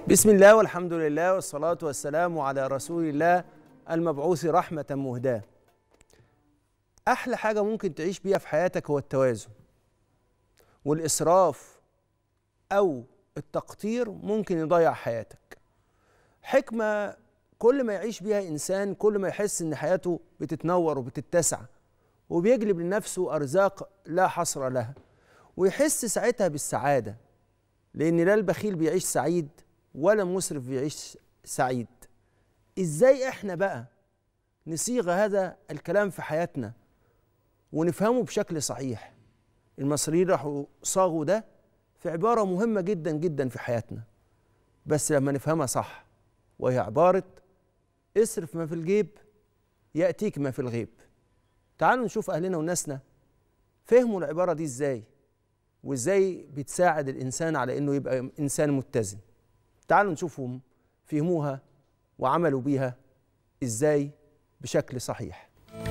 بسم الله والحمد لله والصلاة والسلام على رسول الله المبعوث رحمة مهداة أحلى حاجة ممكن تعيش بيها في حياتك هو التوازن والإسراف أو التقطير ممكن يضيع حياتك حكمة كل ما يعيش بيها إنسان كل ما يحس إن حياته بتتنور وبتتسع وبيجلب لنفسه أرزاق لا حصر لها ويحس ساعتها بالسعادة لأن لا البخيل بيعيش سعيد ولا المسرف بيعيش سعيد إزاي إحنا بقى نصيغ هذا الكلام في حياتنا ونفهمه بشكل صحيح المصريين راحوا صاغوا ده في عبارة مهمة جدا جدا في حياتنا بس لما نفهمها صح وهي عبارة اصرف ما في الجيب يأتيك ما في الغيب تعالوا نشوف أهلنا وناسنا فهموا العبارة دي إزاي وإزاي بتساعد الإنسان على إنه يبقى إنسان متزن تعالوا نشوفهم فهموها وعملوا بيها إزاي بشكل صحيح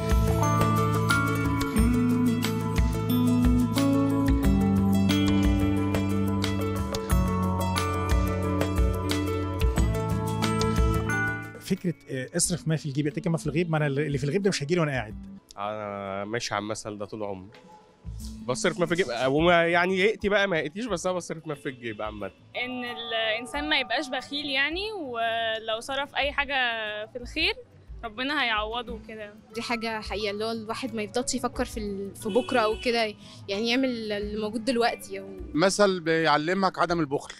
فكره آه، اصرف ما في الجيب يعطيك ما في الغيب ما انا اللي في الغيب ده مش هيجي لي وانا قاعد انا ماشي على المثل ده طول عمري بصرف ما في جيب وما يعني يأتي بقى ما يأتيش بس انا بصرف ما في الجيب عامة ان الانسان ما يبقاش بخيل يعني ولو صرف اي حاجه في الخير ربنا هيعوضه كده دي حاجة حقيقة اللي هو الواحد ما يفضلش يفكر في ال- في بكرة أو كده يعني يعمل اللي موجود دلوقتي أو مثل بيعلمك عدم البخل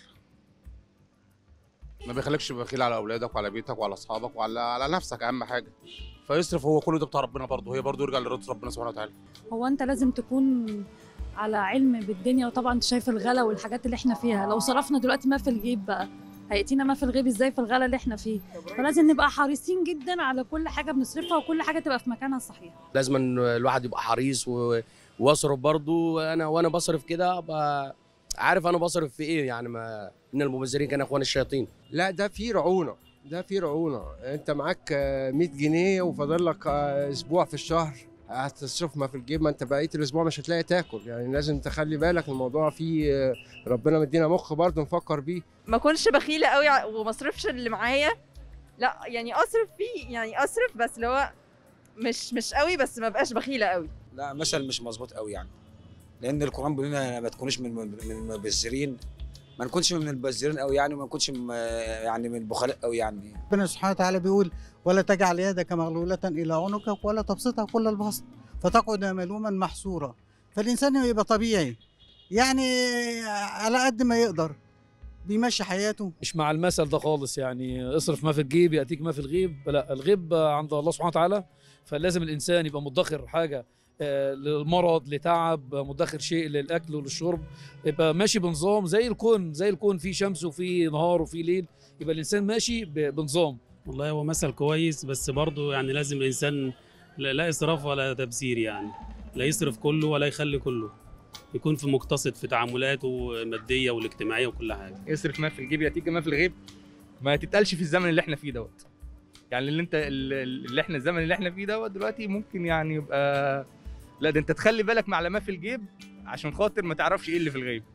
ما بيخليكش بخيل على اولادك وعلى بيتك وعلى اصحابك وعلى على نفسك اهم حاجه فيصرف هو كله ده بتاع ربنا برضه هي برضه يرجع لرضا ربنا سبحانه وتعالى هو انت لازم تكون على علم بالدنيا وطبعا انت شايف الغلا والحاجات اللي احنا فيها لو صرفنا دلوقتي ما في الجيب بقى هيأتينا ما في الغيب ازاي في الغلا اللي احنا فيه فلازم نبقى حريصين جدا على كل حاجه بنصرفها وكل حاجه تبقى في مكانها الصحيح لازم إن الواحد يبقى حريص و- واصرف برضو انا وانا بصرف كده ابقى عارف انا بصرف في ايه يعني ما ان المبذرين كانوا اخوان الشياطين لا ده في رعونه ده في رعونه انت معاك آه، 100 جنيه وفاضل لك آه، اسبوع في الشهر هتصرفها في الجيب ما انت بقيه الاسبوع مش هتلاقي تاكل يعني لازم تخلي بالك الموضوع فيه آه، ربنا مدينا مخ برضه نفكر بيه ما اكونش بخيله قوي ع- وما اصرفش اللي معايا لا يعني اصرف فيه يعني اصرف بس اللي هو مش مش قوي بس ما بقاش بخيله قوي لا مثل مش مظبوط قوي يعني لان القران بيقول لنا ما تكونوش من من المبذرين ما نكونش من المبذرين قوي يعني وما نكونش م- يعني من البخلاء قوي يعني ربنا سبحانه وتعالى بيقول ولا تجعل يدك مغلولة إلى عنقك ولا تبسطها كل البسط فتقعد ملوما محسورا فالإنسان يبقى طبيعي يعني على قد ما يقدر بيمشي حياته مش مع المثل ده خالص يعني اصرف ما في الجيب ياتيك ما في الغيب لا الغيب عند الله سبحانه وتعالى فلازم الانسان يبقى مدخر حاجه آه، للمرض لتعب مدخر شيء للاكل وللشرب يبقى ماشي بنظام زي الكون زي الكون في شمس وفي نهار وفي ليل يبقى الانسان ماشي ب- بنظام والله هو مثل كويس بس برضه يعني لازم الانسان لا لا اسراف ولا تبذير يعني لا يصرف كله ولا يخلي كله يكون في مقتصد في تعاملاته الماديه والاجتماعيه وكل حاجه اصرف ما في الجيب ياتيك ما في الغيب ما تتقالش في الزمن اللي احنا فيه دوت يعني اللي انت اللي احنا الزمن اللي احنا فيه دوت دلوقتي ممكن يعني يبقى لا ده انت تخلي بالك مع ما في الجيب عشان خاطر ما تعرفش ايه اللي في الغيب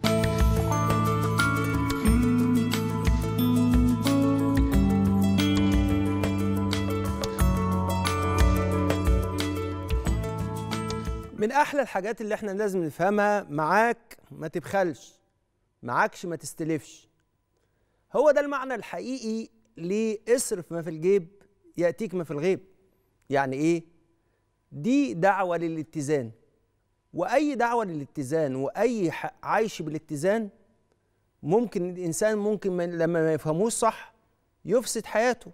من احلى الحاجات اللي احنا لازم نفهمها معاك ما تبخلش معاكش ما تستلفش هو ده المعنى الحقيقي لاصرف ما في الجيب ياتيك ما في الغيب يعني ايه دي دعوه للاتزان واي دعوه للاتزان واي ح- عايش بالاتزان ممكن الانسان ممكن ما- لما ما يفهموش صح يفسد حياته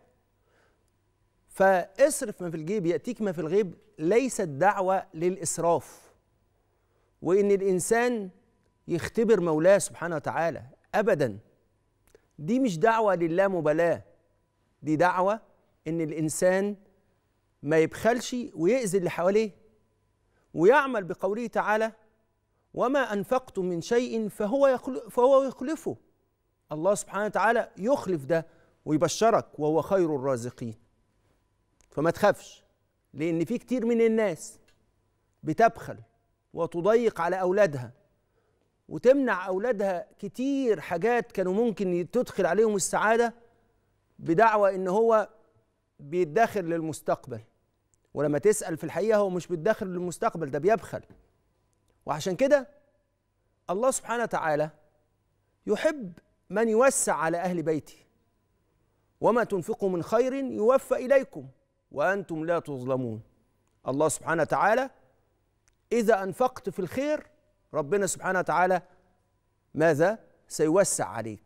فاصرف ما في الجيب ياتيك ما في الغيب ليست دعوه للاسراف وان الانسان يختبر مولاه سبحانه وتعالى ابدا دي مش دعوه للامبالاه دي دعوه ان الانسان ما يبخلش ويأذي اللي حواليه ويعمل بقوله تعالى وما انفقتم من شيء فهو يخل- فهو يخلفه الله سبحانه وتعالى يخلف ده ويبشرك وهو خير الرازقين فما تخافش لان في كتير من الناس بتبخل وتضيق على اولادها وتمنع اولادها كتير حاجات كانوا ممكن تدخل عليهم السعاده بدعوى ان هو بيدخر للمستقبل ولما تسال في الحقيقه هو مش بيدخر للمستقبل ده بيبخل وعشان كده الله سبحانه وتعالى يحب من يوسع على اهل بيته وما تنفقوا من خير يوفى اليكم وانتم لا تظلمون الله سبحانه وتعالى اذا انفقت في الخير ربنا سبحانه وتعالى ماذا سيوسع عليك